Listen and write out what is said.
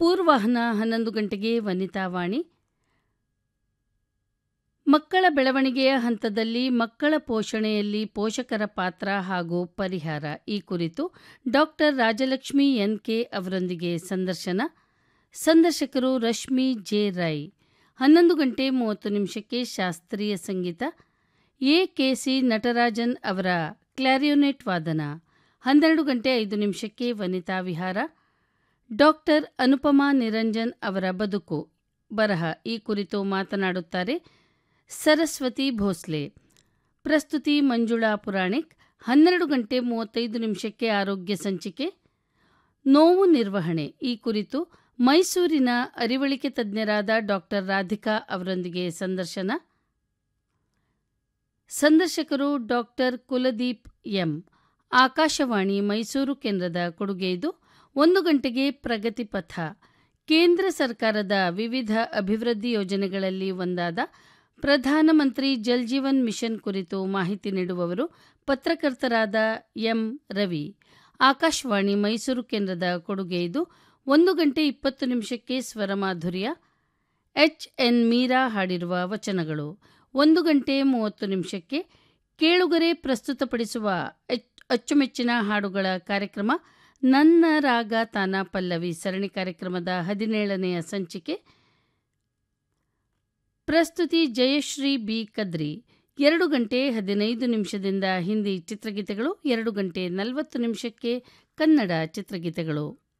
ಪೂರ್ವಾಹ್ನ ಹನ್ನೊಂದು ಗಂಟೆಗೆ ವನಿತಾವಾಣಿ ಮಕ್ಕಳ ಬೆಳವಣಿಗೆಯ ಹಂತದಲ್ಲಿ ಮಕ್ಕಳ ಪೋಷಣೆಯಲ್ಲಿ ಪೋಷಕರ ಪಾತ್ರ ಹಾಗೂ ಪರಿಹಾರ ಈ ಕುರಿತು ಡಾಕ್ಟರ್ ರಾಜಲಕ್ಷ್ಮಿ ಎನ್ ಕೆ ಅವರೊಂದಿಗೆ ಸಂದರ್ಶನ ಸಂದರ್ಶಕರು ರಶ್ಮಿ ಜೆ ರೈ ಹನ್ನೊಂದು ಗಂಟೆ ಮೂವತ್ತು ನಿಮಿಷಕ್ಕೆ ಶಾಸ್ತ್ರೀಯ ಸಂಗೀತ ಎ ಕೆ ಸಿ ನಟರಾಜನ್ ಅವರ ಕ್ಲಾರಿಯೋನೆಟ್ ವಾದನ ಹನ್ನೆರಡು ಗಂಟೆ ಐದು ನಿಮಿಷಕ್ಕೆ ವನಿತಾ ವಿಹಾರ ಡಾಕ್ಟರ್ ಅನುಪಮಾ ನಿರಂಜನ್ ಅವರ ಬದುಕು ಬರಹ ಈ ಕುರಿತು ಮಾತನಾಡುತ್ತಾರೆ ಸರಸ್ವತಿ ಭೋಸ್ಲೆ ಪ್ರಸ್ತುತಿ ಮಂಜುಳಾ ಪುರಾಣಿಕ್ ಹನ್ನೆರಡು ಗಂಟೆ ಮೂವತ್ತೈದು ನಿಮಿಷಕ್ಕೆ ಆರೋಗ್ಯ ಸಂಚಿಕೆ ನೋವು ನಿರ್ವಹಣೆ ಈ ಕುರಿತು ಮೈಸೂರಿನ ಅರಿವಳಿಕೆ ತಜ್ಞರಾದ ಡಾಕ್ಟರ್ ರಾಧಿಕಾ ಅವರೊಂದಿಗೆ ಸಂದರ್ಶನ ಸಂದರ್ಶಕರು ಡಾಕ್ಟರ್ ಕುಲದೀಪ್ ಎಂ ಆಕಾಶವಾಣಿ ಮೈಸೂರು ಕೇಂದ್ರದ ಕೊಡುಗೆ ಇದು ಒಂದು ಗಂಟೆಗೆ ಪ್ರಗತಿ ಪಥ ಕೇಂದ್ರ ಸರ್ಕಾರದ ವಿವಿಧ ಅಭಿವೃದ್ಧಿ ಯೋಜನೆಗಳಲ್ಲಿ ಒಂದಾದ ಪ್ರಧಾನಮಂತ್ರಿ ಜಲ್ ಜೀವನ್ ಮಿಷನ್ ಕುರಿತು ಮಾಹಿತಿ ನೀಡುವವರು ಪತ್ರಕರ್ತರಾದ ಎಂ ರವಿ ಆಕಾಶವಾಣಿ ಮೈಸೂರು ಕೇಂದ್ರದ ಕೊಡುಗೆ ಇದು ಒಂದು ಗಂಟೆ ಇಪ್ಪತ್ತು ನಿಮಿಷಕ್ಕೆ ಸ್ವರಮಾಧುರ್ಯ ಎಚ್ ಎನ್ ಮೀರಾ ಹಾಡಿರುವ ವಚನಗಳು ಒಂದು ಗಂಟೆ ಮೂವತ್ತು ನಿಮಿಷಕ್ಕೆ ಕೇಳುಗರೆ ಪ್ರಸ್ತುತಪಡಿಸುವ ಅಚ್ಚುಮೆಚ್ಚಿನ ಹಾಡುಗಳ ಕಾರ್ಯಕ್ರಮ ನನ್ನ ರಾಗ ತಾನ ಪಲ್ಲವಿ ಸರಣಿ ಕಾರ್ಯಕ್ರಮದ ಹದಿನೇಳನೆಯ ಸಂಚಿಕೆ ಪ್ರಸ್ತುತಿ ಜಯಶ್ರೀ ಬಿ ಕದ್ರಿ ಎರಡು ಗಂಟೆ ಹದಿನೈದು ನಿಮಿಷದಿಂದ ಹಿಂದಿ ಚಿತ್ರಗೀತೆಗಳು ಎರಡು ಗಂಟೆ ನಲವತ್ತು ನಿಮಿಷಕ್ಕೆ ಕನ್ನಡ ಚಿತ್ರಗೀತೆಗಳು